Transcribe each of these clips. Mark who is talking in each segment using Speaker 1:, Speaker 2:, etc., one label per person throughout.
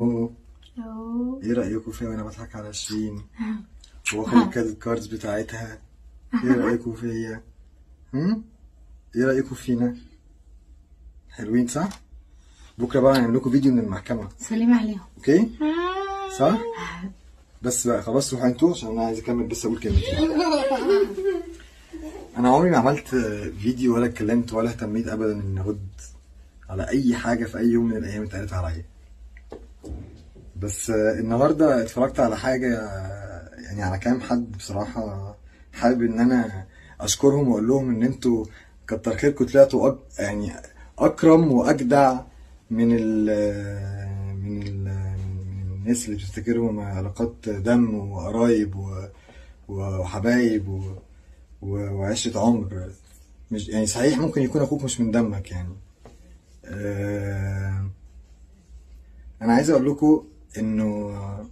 Speaker 1: أوه.
Speaker 2: أوه.
Speaker 1: ايه رأيكم فيا وانا بضحك على شيرين واخد الكريدت كاردز بتاعتها ايه رأيكم فيا هم ايه رأيكم فينا حلوين صح بكره بقى هنعمل لكم فيديو من المحكمة
Speaker 2: سلمي عليهم
Speaker 1: اوكي صح بس بقى خلاص روحوا انتوا عشان انا عايز اكمل بس اقول كلمتين انا عمري ما عملت فيديو ولا اتكلمت ولا اهتميت ابدا اني ارد على اي حاجه في اي يوم من الايام اتقالت عليا بس النهارده اتفرجت على حاجه يعني على كام حد بصراحه حابب ان انا اشكرهم واقول لهم ان انتوا كتر خيركم طلعتوا أك... يعني اكرم واجدع من ال من ال من الناس اللي بتفتكرهم علاقات دم وقرايب و... وحبايب و... و- وعشرة عمر مش يعني صحيح ممكن يكون اخوك مش من دمك يعني آه، انا عايز اقول لكم انه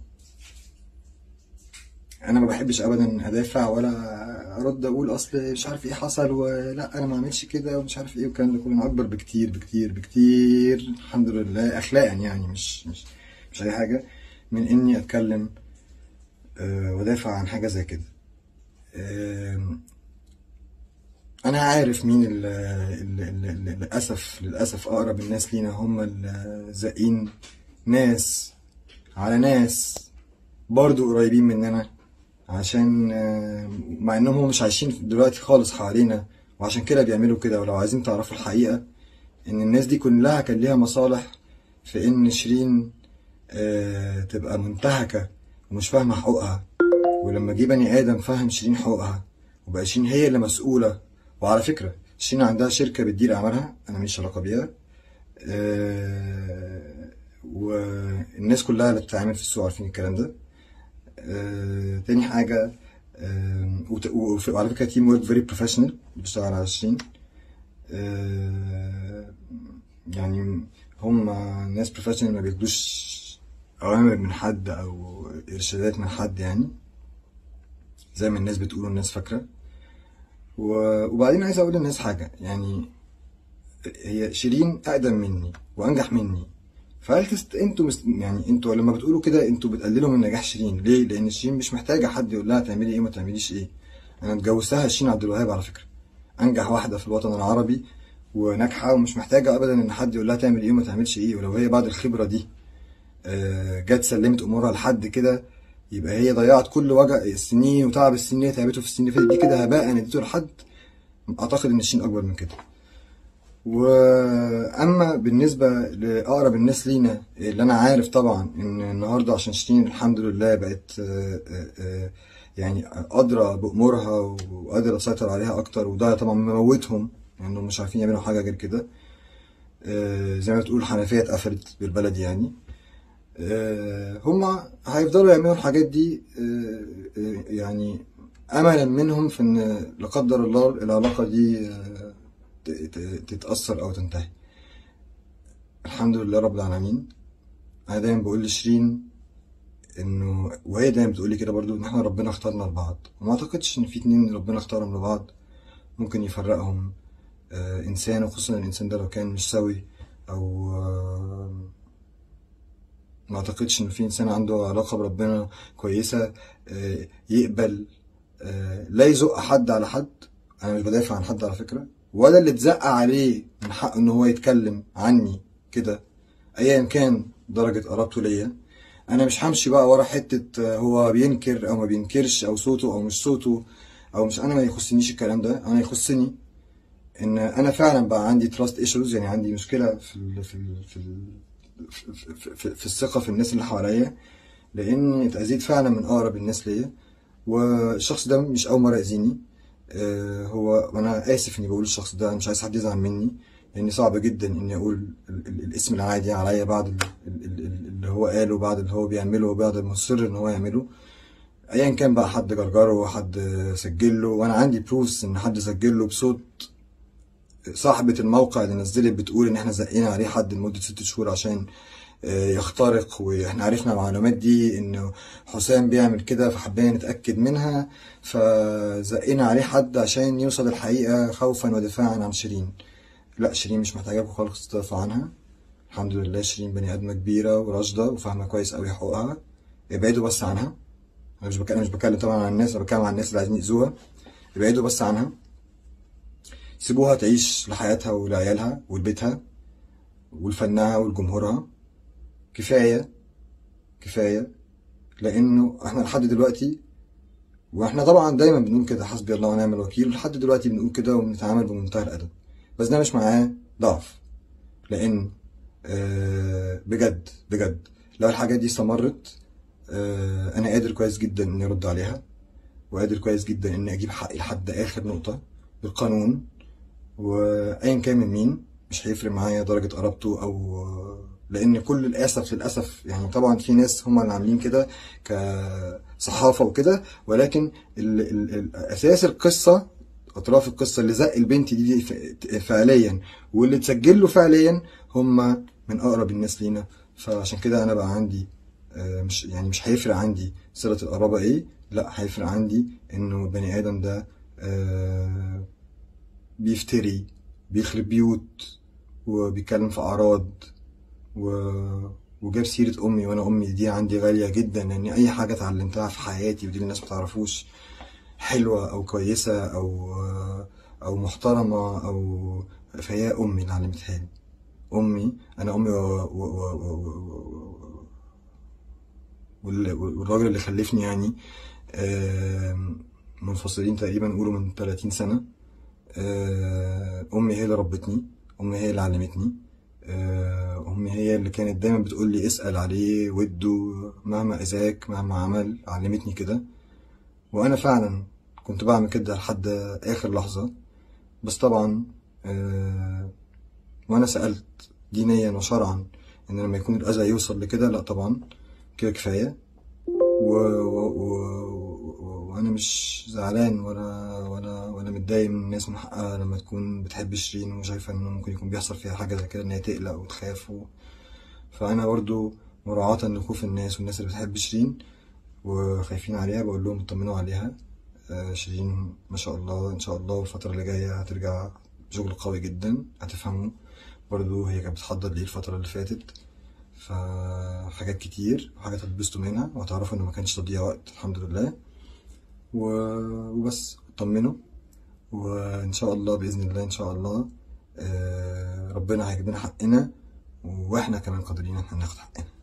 Speaker 1: انا ما بحبش ابدا ادافع ولا ارد اقول اصل مش عارف ايه حصل ولا انا ما عملش كده ومش عارف ايه والكلام ده كله انا اكبر بكتير بكتير بكتير الحمد لله اخلاقا يعني مش مش مش اي حاجه من اني اتكلم آه، وادافع عن حاجه زي كده آم، انا عارف مين ال- ال- ال- ال- للاسف للاسف اقرب الناس لينا هم الزقين ناس على ناس برضو قريبين مننا عشان آه، مع انهم هم مش عايشين دلوقتي خالص حوالينا وعشان كده بيعملوا كده ولو عايزين تعرفوا الحقيقة ان الناس دي كلها كان ليها مصالح في ان شيرين آه، تبقى منتهكة ومش فاهمة حقوقها ولما جه بني ادم فهم شيرين حقوقها وبقى شيرين هي اللي مسؤولة وعلى فكرة شيرين عندها شركة بتدير اعمالها انا ماليش علاقة بيها آه، والناس كلها اللي بتتعامل في السوق عارفين الكلام ده آه، تاني حاجة آه، وت- وف- وعلى فكرة تيم ورك فيري بروفيشنال بيشتغل على شيرين آه، يعني هم ناس بروفيشنال ما بياخدوش أوامر من حد أو إرشادات من حد يعني زي ما الناس بتقول والناس فاكرة و- وبعدين عايز أقول للناس حاجة يعني هي شيرين أقدم مني وأنجح مني فهل تست... انتوا مس... يعني انتوا لما بتقولوا كده انتوا بتقللوا من نجاح شيرين ليه؟ لأن شيرين مش محتاجة حد يقول لها تعملي ايه وما تعمليش ايه أنا اتجوزتها شيرين عبد الوهاب على فكرة أنجح واحدة في الوطن العربي وناجحة ومش محتاجة أبدا إن حد يقول لها تعمل ايه وما تعملش ايه ولو هي بعد الخبرة دي آه، جت سلمت أمورها لحد كده يبقى هي ضيعت كل وجع السنين وتعب السنين اللي هي تعبته في السنين اللي فاتت دي كده هباء اديته لحد أعتقد إن شيرين أكبر من كده واما بالنسبه لاقرب الناس لينا اللي انا عارف طبعا ان النهارده عشان شيرين الحمد لله بقت آه، آه، آه، يعني قادره بامورها وقادره تسيطر عليها اكتر وده طبعا مموتهم لانهم مش عارفين يعملوا حاجه غير كده آه، زي ما بتقول الحنفيه اتقفلت بالبلد يعني آه، هما هيفضلوا يعملوا الحاجات دي آه، آه، يعني املا منهم في ان لا قدر الله العلاقه دي آه، ت- ت- تتاثر او تنتهي الحمد لله رب العالمين انا دايما بقول لشيرين انه وهي دايما بتقول لي كده برضو ان احنا ربنا اختارنا لبعض وما اعتقدش ان في اتنين ربنا اختارهم لبعض ممكن يفرقهم آه انسان وخصوصا الانسان ده لو كان مش سوي او آه ما اعتقدش ان في انسان عنده علاقة بربنا كويسة آه، يقبل آه، لا يزق حد على حد انا مش بدافع عن حد على فكرة ولا اللي اتزق عليه من حقه ان هو يتكلم عني كده ايا كان درجة قرابته ليا انا مش همشي بقى ورا حتة آه، هو بينكر او ما بينكرش او صوته او مش صوته او مش انا ما يخصنيش الكلام ده انا يخصني ان انا فعلا بقى عندي تراست ايشوز يعني عندي مشكله في ال في ال في ال في, في, في, في الثقه في الناس اللي حواليا لاني اتاذيت فعلا من اقرب الناس ليا والشخص ده مش اول مره يأذيني آه، هو وانا اسف اني بقول الشخص ده أنا مش عايز حد يزعل مني لان صعب جدا اني اقول ال- ال- الاسم العادي عليا بعد ال- ال- ال- اللي هو قاله بعد اللي هو بيعمله وبعد المصر ان هو يعمله ايا كان بقى حد جرجره حد سجله وانا عندي بروفس ان حد سجله بصوت صاحبة الموقع اللي نزلت بتقول ان احنا زقينا عليه حد لمدة ست شهور عشان آه، يخترق واحنا عرفنا المعلومات دي انه حسام بيعمل كده فحبينا نتأكد منها فزقينا عليه حد عشان يوصل الحقيقة خوفا ودفاعا عن شيرين لا شيرين مش محتاجاكم خالص تدافعوا عنها الحمد لله شيرين بني ادمه كبيره وراشده وفاهمه كويس قوي حقوقها ابعدوا بس عنها انا مش بتكلم مش بتكلم طبعا عن الناس انا بتكلم عن الناس اللي عايزين يأذوها ابعدوا بس عنها سيبوها تعيش لحياتها ولعيالها ولبيتها ولفنها ولجمهورها كفايه كفايه لانه احنا لحد دلوقتي واحنا طبعا دايما بنقول كده حسبي الله ونعم الوكيل ولحد دلوقتي بنقول كده وبنتعامل بمنتهى الادب بس ده مش معناه ضعف لان آه، بجد بجد لو الحاجات دي استمرت آه، انا قادر كويس جدا اني ارد عليها وقادر كويس جدا اني اجيب حقي لحد اخر نقطه بالقانون وايا كان من مين مش هيفرق معايا درجه قرابته او لان كل للاسف للاسف يعني طبعا في ناس هم اللي عاملين كده كصحافه وكده ولكن ال ال ال اساس القصه اطراف القصه اللي زق البنت دي, دي ف- فعليا واللي اتسجل له فعليا هم من اقرب الناس لينا فعشان كده انا بقى عندي آه، مش يعني مش هيفرق عندي صله القرابه ايه لا هيفرق عندي انه البني ادم ده آه، بيفتري بيخرب بيوت وبيتكلم في اعراض و... وجاب سيرة أمي وأنا أمي دي عندي غالية جدا لأن أي حاجة اتعلمتها في حياتي ودي الناس متعرفوش حلوة أو كويسة أو أو محترمة أو فهي أمي اللي علمتها لي أمي أنا أمي و... و... و... و... وال- والراجل اللي خلفني يعني آم، منفصلين تقريبا نقوله من 30 سنة آه، أمي هي اللي ربتني أمي هي اللي علمتني آه، أمي هي اللي كانت دايما بتقول لي اسأل عليه وده مهما أذاك مهما عمل علمتني كده وأنا فعلا كنت بعمل كده لحد آخر لحظة بس طبعا آه، وأنا سألت دينيا وشرعا إن لما يكون الأذى يوصل لكده لأ طبعا كده كفاية و... و... و... و... وانا مش زعلان ولا ولا ولا متضايق من الناس من حقها لما تكون بتحب شيرين وشايفه انه ممكن يكون بيحصل فيها حاجه زي كده ان هي تقلق وتخاف و... فانا برضو مراعاة لخوف الناس والناس اللي بتحب شيرين وخايفين عليها بقول لهم اطمنوا عليها آه، شيرين ما شاء الله ان شاء الله الفتره اللي جايه هترجع شغل قوي جدا هتفهموا برضو هي كانت بتحضر ليه الفتره اللي فاتت فحاجات كتير وحاجات هتتبسطوا منها وهتعرفوا انه ما كانش تضييع وقت الحمد لله و... وبس طمنوا وان شاء الله باذن الله ان شاء الله آه، ربنا هيجيب لنا حقنا واحنا كمان قادرين ان احنا ناخد حقنا